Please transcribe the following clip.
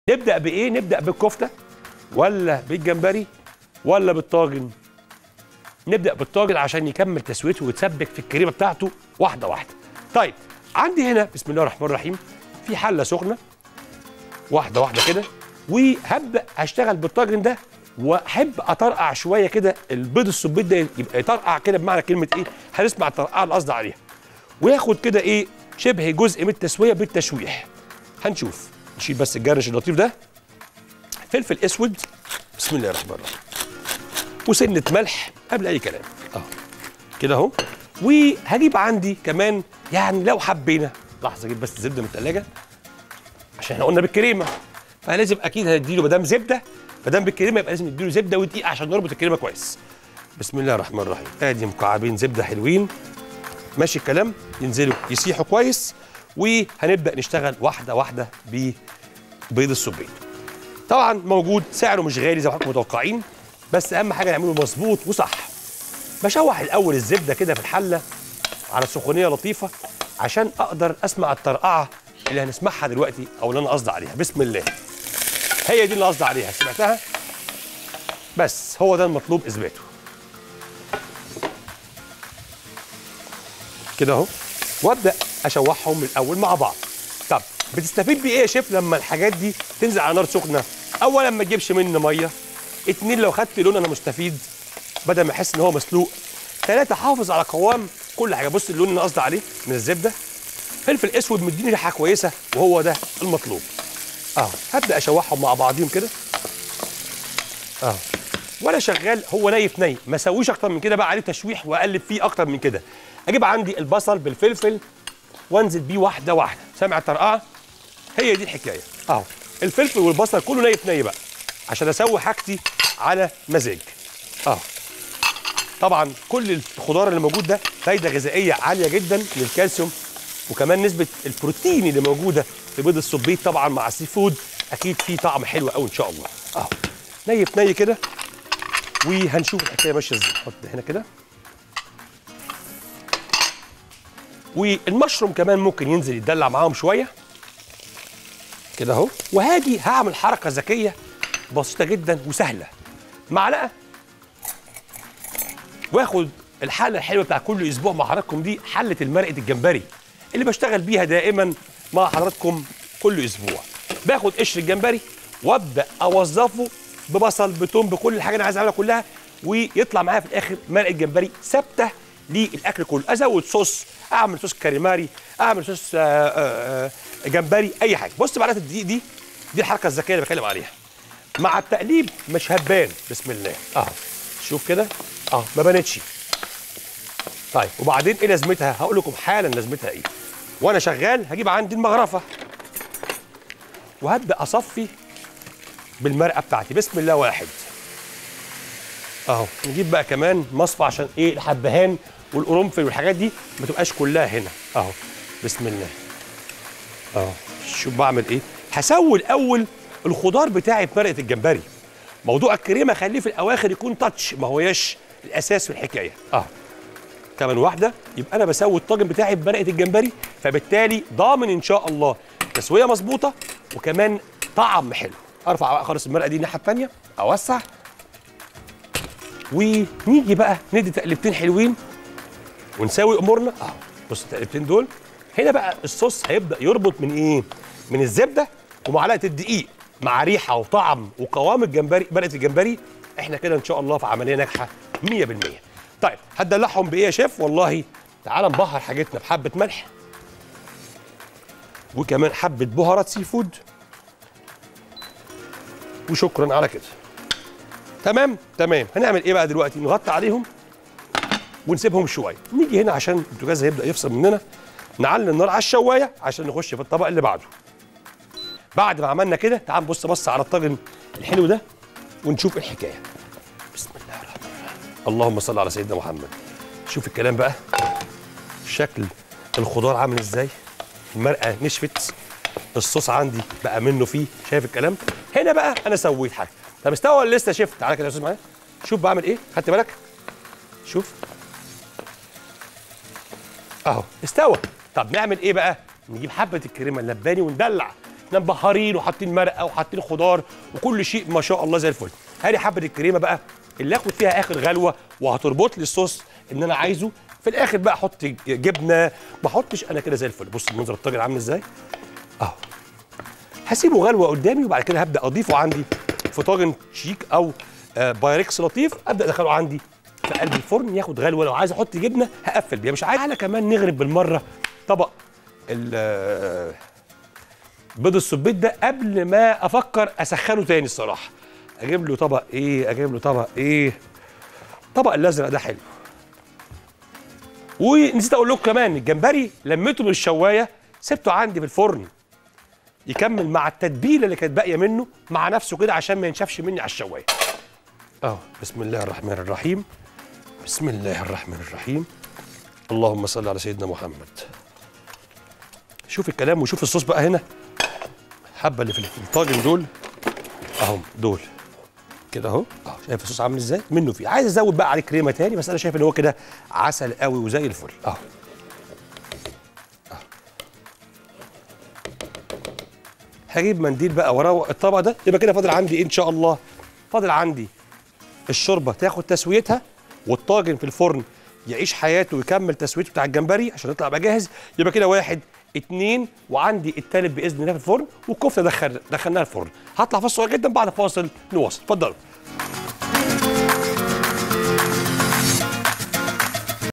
نبدا بايه نبدا بالكفته ولا بالجمبري ولا بالطاجن نبدا بالطاجن عشان يكمل تسويته ويتسبك في الكريمه بتاعته واحده واحده طيب عندي هنا بسم الله الرحمن الرحيم في حله سخنه واحده واحده كده وهبدا اشتغل بالطاجن ده واحب اطرقع شويه كده البيض السبيط ده يبقى يطرقع كده بمعنى كلمه ايه هنسمع الطرقعه اللي قصدي عليها وياخد كده ايه شبه جزء من التسويه بالتشويح هنشوف نشيل بس الجرش اللطيف ده فلفل اسود بسم الله الرحمن الرحيم وسنه ملح قبل اي كلام اه كده اهو وهجيب عندي كمان يعني لو حبينا لحظه اجيب بس زبده من الثلاجه عشان احنا قلنا بالكريمه فلازم اكيد هنديله ما دام زبده ما دام بالكريمه يبقى لازم نديله زبده ودقيق عشان نربط الكريمه كويس بسم الله الرحمن الرحيم ادي مكعبين زبده حلوين ماشي الكلام ينزلوا يسيحوا كويس وهنبدا نشتغل واحده واحده ببيض السبيط طبعا موجود سعره مش غالي زي ما حضراتكم متوقعين بس اهم حاجه نعمله مظبوط وصح بشوح الاول الزبده كده في الحله على سخونيه لطيفه عشان اقدر اسمع الطرقعه اللي هنسمعها دلوقتي او اللي انا قصدي عليها بسم الله هي دي اللي قصدي عليها سمعتها بس هو ده المطلوب اثباته كده اهو وابدا اشوحهم من الاول مع بعض طب بتستفيد بايه يا شيف لما الحاجات دي تنزل على نار سخنه اولا ما تجيبش مني ميه اتنين لو خدت لون انا مستفيد بدل ما احس ان هو مسلوق ثلاثه حافظ على قوام كل حاجه بص اللون اللي انا قصدي عليه من الزبده فلفل اسود مديني ريحه كويسه وهو ده المطلوب اهو هبدا اشوحهم مع بعضيهم كده اهو وانا شغال هو نايف ناي ما اسويش اكتر من كده بقى عليه تشويح واقلب فيه اكتر من كده اجيب عندي البصل بالفلفل وانزل بيه واحده واحده سامع الطرقعه هي دي الحكايه اهو الفلفل والبصل كله نايف ناي بقى عشان اسوي حاجتي على مزاج اهو طبعا كل الخضار اللي موجود ده فايده غذائيه عاليه جدا للكالسيوم وكمان نسبه البروتين اللي موجوده في بيض السبيط طبعا مع السي فود اكيد فيه طعم حلو قوي ان شاء الله اهو نيف ني كده وهنشوف الحكايه ماشيه ازاي نحط هنا كده والمشروم كمان ممكن ينزل يتدلع معاهم شويه كده اهو وهاجي هعمل حركه ذكيه بسيطه جدا وسهله معلقه واخد الحله الحلوه بتاع كل اسبوع مع حضراتكم دي حله المرقه الجمبري اللي بشتغل بيها دائما مع حضراتكم كل اسبوع باخد قشر الجمبري وابدا اوظفه ببصل بتوم بكل الحاجه اللي انا عايز اعملها كلها ويطلع معايا في الاخر مرقه جمبري ثابته للاكل كله ازود صوص اعمل صوص كاريماري اعمل صوص آآ آآ جمبري اي حاجه بص معلقه الدقيق دي دي الحركه الذكيه اللي بتكلم عليها مع التقليب مش هتبان بسم الله اهو شوف كده اه ما بانتش طيب وبعدين ايه لازمتها هقول لكم حالا لازمتها ايه وانا شغال هجيب عندي المغرفه وهبدا اصفي بالمرقه بتاعتي بسم الله واحد اهو نجيب بقى كمان مصفى عشان ايه الحبهان والقرنفل والحاجات دي ما تبقاش كلها هنا اهو بسم الله اهو شوف بعمل ايه هسوي الاول الخضار بتاعي بمرقه الجمبري موضوع الكريمه خليه في الاواخر يكون تاتش ما هوياش الاساس في الحكايه اه كمان واحده يبقى انا بسوي الطاجن بتاعي بمرقه الجمبري فبالتالي ضامن ان شاء الله تسويه مظبوطه وكمان طعم حلو ارفع بقى خالص المرقه دي الناحيه الثانيه اوسع ونيجي بقى ندي تقلبتين حلوين ونساوي امورنا اه بص التقلبتين دول هنا بقى الصوص هيبدا يربط من ايه من الزبده ومعلقه الدقيق مع ريحه وطعم وقوام الجمبري مرقه الجمبري احنا كده ان شاء الله في عمليه ناجحه 100% طيب هتدلعهم بايه يا شيف والله تعال نبهر حاجتنا بحبه ملح وكمان حبه بهارات سي فود وشكرا على كده تمام تمام هنعمل ايه بقى دلوقتي نغطي عليهم ونسيبهم شويه نيجي هنا عشان البوتاجاز هيبدا يفصل مننا نعلي النار على الشوايه عشان نخش في الطبق اللي بعده بعد ما عملنا كده تعال نبص بص على الطاجن الحلو ده ونشوف الحكايه بسم الله الرحمن الرحيم اللهم صل على سيدنا محمد شوف الكلام بقى شكل الخضار عامل ازاي المرقه نشفت الصوص عندي بقى منه فيه شايف الكلام هنا بقى انا سويت حاجه طب استوى ولا لسه شفت تعالى كده يا استاذ معايا شوف بعمل ايه خدت بالك شوف اهو استوى طب نعمل ايه بقى نجيب حبه الكريمه اللباني وندلع مبهرين وحاطين مرقه وحاطين خضار وكل شيء ما شاء الله زي الفل هذه حبه الكريمه بقى اللي اخد فيها اخر غلوه وهتربط لي الصوص اللي انا عايزه في الاخر بقى احط جبنه ما احطش انا كده زي الفل بص المنظر الطاجن عامل ازاي اهو هسيبه غلوه قدامي وبعد كده هبدا اضيفه عندي في طاجن شيك او آه، بايركس لطيف ابدا ادخله عندي في قلب الفرن ياخد غلوه لو عايز احط جبنه هقفل بيها مش عايز تعالى كمان نغرب بالمره طبق ال- آه، بيض السبيت ده قبل ما افكر اسخنه تاني الصراحه اجيب له طبق ايه اجيب له طبق ايه طبق الازرق ده حلو ونسيت اقول لكم كمان الجمبري لميته من الشوايه سبته عندي في الفرن يكمل مع التتبيله اللي كانت باقيه منه مع نفسه كده عشان ما ينشفش مني على الشوايه اه بسم الله الرحمن الرحيم بسم الله الرحمن الرحيم اللهم صل على سيدنا محمد شوف الكلام وشوف الصوص بقى هنا حبه اللي في الطاجن دول اهم دول كده اهو اه شايف الصوص عامل ازاي منه فيه عايز ازود بقى عليه كريمه تاني بس انا شايف ان هو كده عسل قوي وزي الفل اهو هجيب منديل بقى واروق الطبق ده يبقى كده فاضل عندي إيه ان شاء الله فاضل عندي الشوربه تاخد تسويتها والطاجن في الفرن يعيش حياته ويكمل تسويته بتاع الجمبري عشان يطلع بقى جاهز يبقى كده واحد اتنين وعندي التالت باذن الله في الفرن والكفته دخل دخلناها الفرن هطلع فاصل صغير جدا بعد فاصل نواصل اتفضلوا